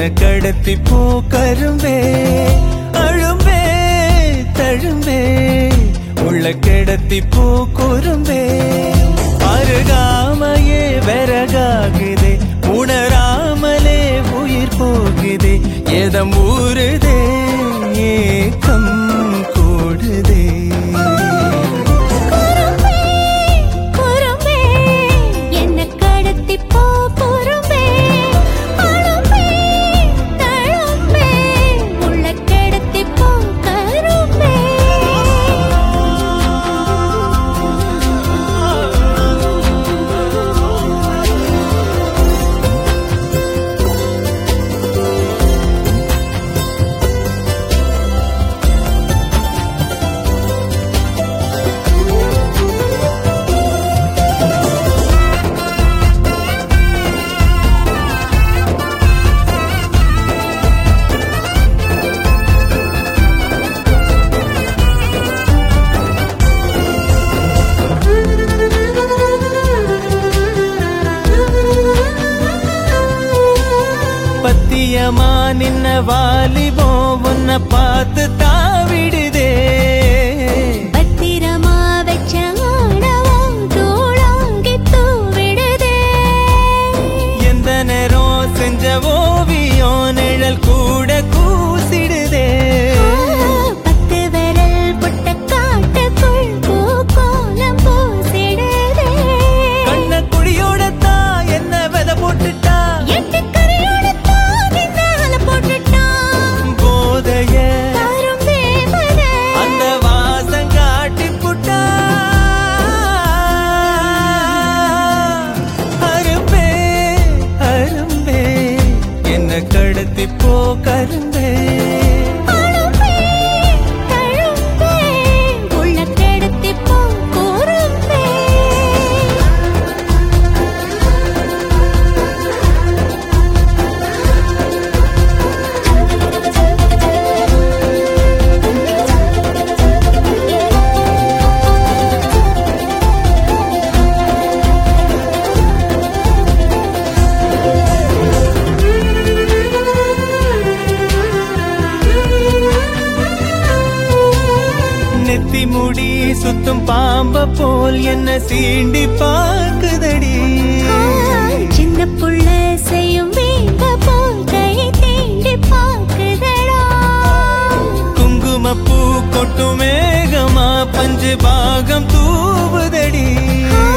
கடத்தி போ கரும்பே அழும்பே தழும்பே உள்ள கிடத்தி போ குறும்பே அருகாமையே விறகாகுதே உணராமலே உயிர் போகுதே எதம் ஊறுதே ஏக்கம் கூடுதே குறும்பே குறும்பே என்ன கடத்தி போ குறும்பே அழும்பே தழும்பே உள்ள கடத்தி போ கரும்பே பத்தியமா நின்ன வாலிபோ உன்னை பார்த்து தாவிடுதே பத்திரமா வச்ச ஆணவம் தூளாங்கி தூவிடுதே எந்த நேரம் செஞ்ச ஓவியம் நிழல் கூட கூசிடுதே பத்து விரல் புட்ட காட்டுக்குள் பூக்கோலம் பூசிடுதே கண்ண குடியோட தான் என்ன வித போட்டுட்டா எட்டு கரையோட தாவி மேல போட்டுட்டான் போதைய கரும்பே மன அந்த வாசம் காட்டி புட்டா அரும்பே அரும்பே என்ன கடத்தி போ கரும்பே அழும்பே தழும்பே உள்ள கெடுத்தி போ குறும்பே நெத்தி முடி சுத்தும் பாம்ப போல் என்ன சீண்டி பார்க்குதடி சின்ன புள்ள செய்யும் வீம்ப போல் கை தீண்டி பாக்குதடா குங்குமப்பூ கொட்டும் மேகமா பஞ்சு பாகம் தூவுதடி ஆ,